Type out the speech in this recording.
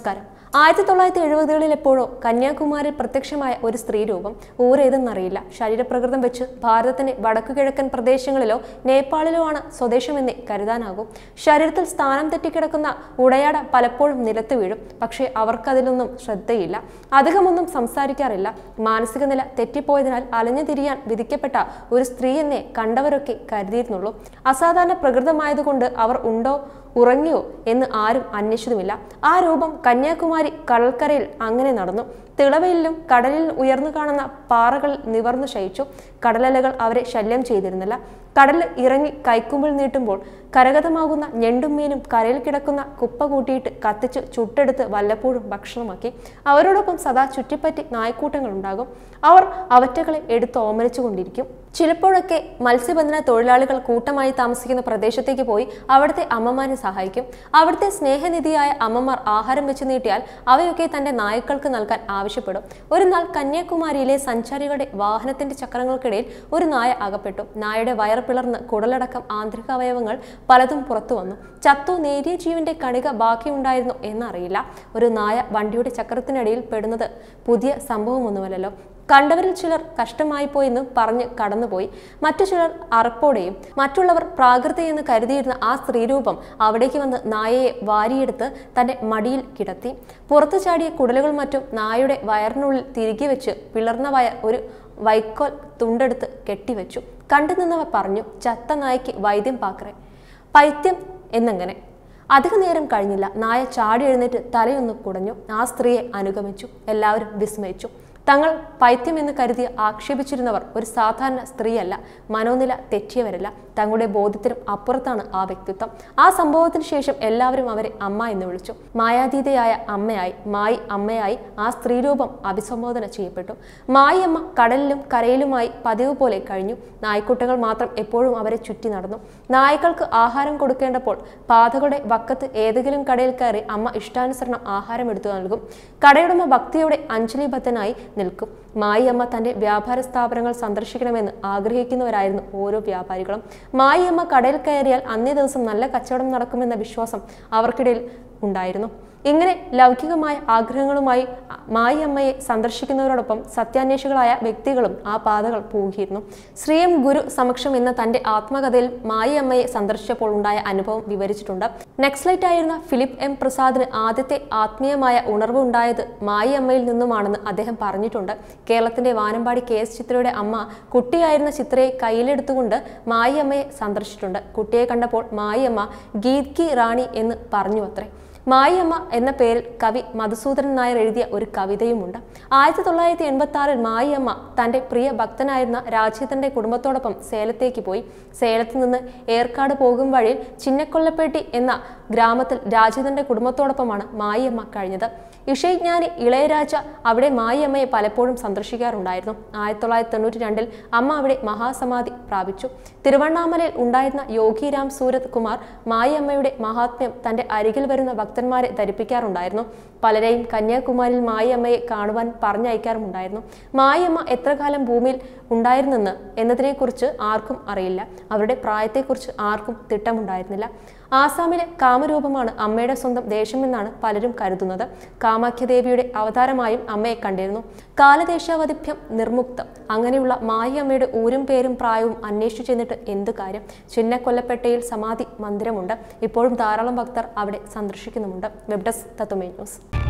നമസ്കാരം ആയിരത്തി തൊള്ളായിരത്തി എഴുപതുകളിൽ എപ്പോഴോ കന്യാകുമാരിയിൽ പ്രത്യക്ഷമായ ഒരു സ്ത്രീരൂപം ഊരേതെന്നറിയില്ല ശരീരപ്രകൃതം വെച്ച് ഭാരതത്തിന്റെ വടക്കുകിഴക്കൻ പ്രദേശങ്ങളിലോ നേപ്പാളിലോ ആണ് സ്വദേശമെന്നേ കരുതാനാകും ശരീരത്തിൽ സ്ഥാനം തെറ്റിക്കിടക്കുന്ന ഉടയാട പലപ്പോഴും നിലത്ത് വീഴും പക്ഷേ അവർക്കതിലൊന്നും ശ്രദ്ധയില്ല അധികമൊന്നും സംസാരിക്കാറില്ല മാനസിക നില തെറ്റിപ്പോയതിനാൽ അലഞ്ഞു തിരിയാൻ വിധിക്കപ്പെട്ട ഒരു സ്ത്രീ എന്നേ കണ്ടവരൊക്കെ കരുതിയിരുന്നുള്ളൂ അസാധാരണ പ്രകൃതമായതുകൊണ്ട് അവർ ഉണ്ടോ ഉറങ്ങിയോ എന്ന് ആരും അന്വേഷിച്ചതുമില്ല ആ രൂപം കന്യാകുമാരി കടൽക്കരയിൽ അങ്ങനെ നടന്നു തിളവയിലും കടലിൽ ഉയർന്നു കാണുന്ന പാറകൾ നിവർന്നു ശയിച്ചു കടലലകൾ അവരെ ശല്യം ചെയ്തിരുന്നില്ല കടലിൽ ഇറങ്ങി കൈക്കുമ്പിൾ നീട്ടുമ്പോൾ കരഗതമാകുന്ന ഞെണ്ടും മീനും കരയിൽ കിടക്കുന്ന കുപ്പ കൂട്ടിയിട്ട് കത്തിച്ച് ചുട്ടെടുത്ത് വല്ലപ്പോഴും ഭക്ഷണമാക്കി അവരോടൊപ്പം സദാ ചുറ്റിപ്പറ്റി നായ്ക്കൂട്ടങ്ങൾ ഉണ്ടാകും അവർ അവറ്റകളെ എടുത്ത് ഓമനിച്ചുകൊണ്ടിരിക്കും ചിലപ്പോഴൊക്കെ മത്സ്യബന്ധന തൊഴിലാളികൾ കൂട്ടമായി താമസിക്കുന്ന പ്രദേശത്തേക്ക് പോയി അവിടുത്തെ അമ്മമാരെ സഹായിക്കും അവിടുത്തെ സ്നേഹനിധിയായ അമ്മമാർ ആഹാരം വെച്ച് നീട്ടിയാൽ അവയൊക്കെ തന്റെ നായ്ക്കൾക്ക് നൽകാൻ ആവശ്യപ്പെടും ഒരു നാൾ കന്യാകുമാരിയിലെ സഞ്ചാരികളുടെ വാഹനത്തിന്റെ ചക്രങ്ങൾക്കിടയിൽ ഒരു നായ അകപ്പെട്ടു നായയുടെ വയർ പിളർന്ന് കുടലടക്കം ആന്തരികാവയവങ്ങൾ പലതും പുറത്തു വന്നു ചത്തു നേരിയ ജീവന്റെ കണിക ബാക്കിയുണ്ടായിരുന്നു എന്നറിയില്ല ഒരു നായ വണ്ടിയുടെ ചക്രത്തിനടിയിൽ പെടുന്നത് പുതിയ സംഭവമൊന്നുമല്ലല്ലോ കണ്ടവരിൽ ചിലർ കഷ്ടമായി പോയെന്ന് പറഞ്ഞ് കടന്നുപോയി മറ്റു ചിലർ അറപ്പോടെയും മറ്റുള്ളവർ പ്രാകൃതയെന്ന് കരുതിയിരുന്ന ആ സ്ത്രീരൂപം അവിടേക്ക് വന്ന് നായയെ വാരിയെടുത്ത് തന്റെ മടിയിൽ കിടത്തി പുറത്തു ചാടിയ കുടലുകൾ മറ്റും നായയുടെ വയറിനുള്ളിൽ തിരികെ വെച്ച് പിളർന്ന വയർ ഒരു വൈക്കോൽ തുണ്ടെടുത്ത് കെട്ടിവെച്ചു കണ്ടു നിന്നവർ പറഞ്ഞു ചത്ത നായ്ക്ക് വൈദ്യം പാക്കറേ പൈത്യം എന്നങ്ങനെ അധിക നേരം കഴിഞ്ഞില്ല നായ ചാടി എഴുന്നേറ്റ് തലയൊന്ന് കുടഞ്ഞു ആ സ്ത്രീയെ അനുഗമിച്ചു എല്ലാവരും വിസ്മയിച്ചു തങ്ങൾ പൈത്യമെന്ന് കരുതി ആക്ഷേപിച്ചിരുന്നവർ ഒരു സാധാരണ സ്ത്രീയല്ല മനോനില തെറ്റിയവരല്ല തങ്ങളുടെ ബോധ്യത്തിനും അപ്പുറത്താണ് ആ വ്യക്തിത്വം ആ സംഭവത്തിന് ശേഷം എല്ലാവരും അവരെ അമ്മ എന്ന് വിളിച്ചു മായാതീതയായ അമ്മയായി മായി അമ്മയായി ആ സ്ത്രീരൂപം അഭിസംബോധന ചെയ്യപ്പെട്ടു മായി അമ്മ കടലിലും കരയിലുമായി പതിവ് പോലെ കഴിഞ്ഞു നായ്ക്കുട്ടകൾ മാത്രം എപ്പോഴും അവരെ ചുറ്റി നടന്നു നായ്ക്കൾക്ക് ആഹാരം കൊടുക്കേണ്ടപ്പോൾ പാതകളുടെ വക്കത്ത് ഏതെങ്കിലും കടയിൽ കയറി അമ്മ ഇഷ്ടാനുസരണം ആഹാരം എടുത്തു നൽകും കടയുടമ ഭക്തിയോടെ അഞ്ജലിബദ്ധനായി നിൽക്കും മായി അമ്മ തന്റെ വ്യാപാര സ്ഥാപനങ്ങൾ സന്ദർശിക്കണമെന്ന് ആഗ്രഹിക്കുന്നവരായിരുന്നു ഓരോ വ്യാപാരികളും മായി അമ്മ കടയിൽ കയറിയാൽ അന്നേ ദിവസം നല്ല കച്ചവടം നടക്കുമെന്ന വിശ്വാസം അവർക്കിടയിൽ ഉണ്ടായിരുന്നു ഇങ്ങനെ ലൗകികമായ ആഗ്രഹങ്ങളുമായി മായി അമ്മയെ സന്ദർശിക്കുന്നവരോടൊപ്പം സത്യാന്വേഷികളായ വ്യക്തികളും ആ പാതകൾ പോകിയിരുന്നു ശ്രീയം ഗുരു സമക്ഷം എന്ന തന്റെ ആത്മകഥയിൽ മായി അമ്മയെ സന്ദർശിച്ചപ്പോൾ ഉണ്ടായ അനുഭവം വിവരിച്ചിട്ടുണ്ട് നെക്സ്ലൈറ്റ് ആയിരുന്ന ഫിലിപ്പ് എം പ്രസാദിന് ആദ്യത്തെ ആത്മീയമായ ഉണർവ് ഉണ്ടായത് മായി അമ്മയിൽ നിന്നുമാണെന്ന് അദ്ദേഹം പറഞ്ഞിട്ടുണ്ട് കേരളത്തിന്റെ വാനമ്പാടി കെ എസ് ചിത്രയുടെ അമ്മ കുട്ടിയായിരുന്ന ചിത്രയെ കയ്യിലെടുത്തുകൊണ്ട് മായി അമ്മയെ സന്ദർശിച്ചിട്ടുണ്ട് കുട്ടിയെ കണ്ടപ്പോൾ മായി അമ്മ ഗീത് കി റാണി എന്ന് പറഞ്ഞു അത്രേ മായിയമ്മ എന്ന പേരിൽ കവി മധുസൂദനൻ നായർ എഴുതിയ ഒരു കവിതയുമുണ്ട് ആയിരത്തി തൊള്ളായിരത്തി എൺപത്തി ആറിൽ മായിയമ്മ തന്റെ പ്രിയ ഭക്തനായിരുന്ന രാജേന്ദ്രന്റെ കുടുംബത്തോടൊപ്പം സേലത്തേക്ക് പോയി സേലത്ത് നിന്ന് ഏർക്കാട് പോകും വഴിയിൽ ചിന്നക്കൊല്ലപ്പേട്ടി എന്ന ഗ്രാമത്തിൽ രാജേന്ദ്രന്റെ കുടുംബത്തോടൊപ്പമാണ് മായിയമ്മ കഴിഞ്ഞത് ഇഷയജ്ഞാനി ഇളയരാജ അവിടെ മായിയമ്മയെ പലപ്പോഴും സന്ദർശിക്കാറുണ്ടായിരുന്നു ആയിരത്തി തൊള്ളായിരത്തി തൊണ്ണൂറ്റി രണ്ടിൽ അമ്മ അവിടെ മഹാസമാധി പ്രാപിച്ചു തിരുവണ്ണാമലയിൽ ഉണ്ടായിരുന്ന യോഗിരാം സൂരത് കുമാർ മായിയമ്മയുടെ മഹാത്മ്യം തന്റെ അരികിൽ വരുന്ന ഭക്തന്മാരെ ധരിപ്പിക്കാറുണ്ടായിരുന്നു പലരെയും കന്യാകുമാരിയിൽ മായിയമ്മയെ കാണുവാൻ പറഞ്ഞയക്കാറുമുണ്ടായിരുന്നു മായിയമ്മ എത്ര കാലം ഭൂമിയിൽ ഉണ്ടായിരുന്നെന്ന് എന്നതിനെക്കുറിച്ച് ആർക്കും അറിയില്ല അവരുടെ പ്രായത്തെക്കുറിച്ച് ആർക്കും തിട്ടമുണ്ടായിരുന്നില്ല ആസാമിലെ കാമരൂപമാണ് അമ്മയുടെ സ്വന്തം ദേശമെന്നാണ് പലരും കരുതുന്നത് കാമാഖ്യദേവിയുടെ അവതാരമായും അമ്മയെ കണ്ടിരുന്നു കാലദേശാവധിഭ്യം നിർമുക്തം അങ്ങനെയുള്ള മായിയമ്മയുടെ ഊരും പേരും പ്രായവും അന്വേഷിച്ചു ചെന്നിട്ട് എന്ത് കാര്യം ചിന്നക്കൊല്ലപ്പെട്ടയിൽ സമാധി മന്ദിരമുണ്ട് ഇപ്പോഴും ധാരാളം ഭക്തർ അവിടെ സന്ദർശിക്കുന്നുമുണ്ട് വെബ് ഡെസ്ക് തത്വമേ ന്യൂസ്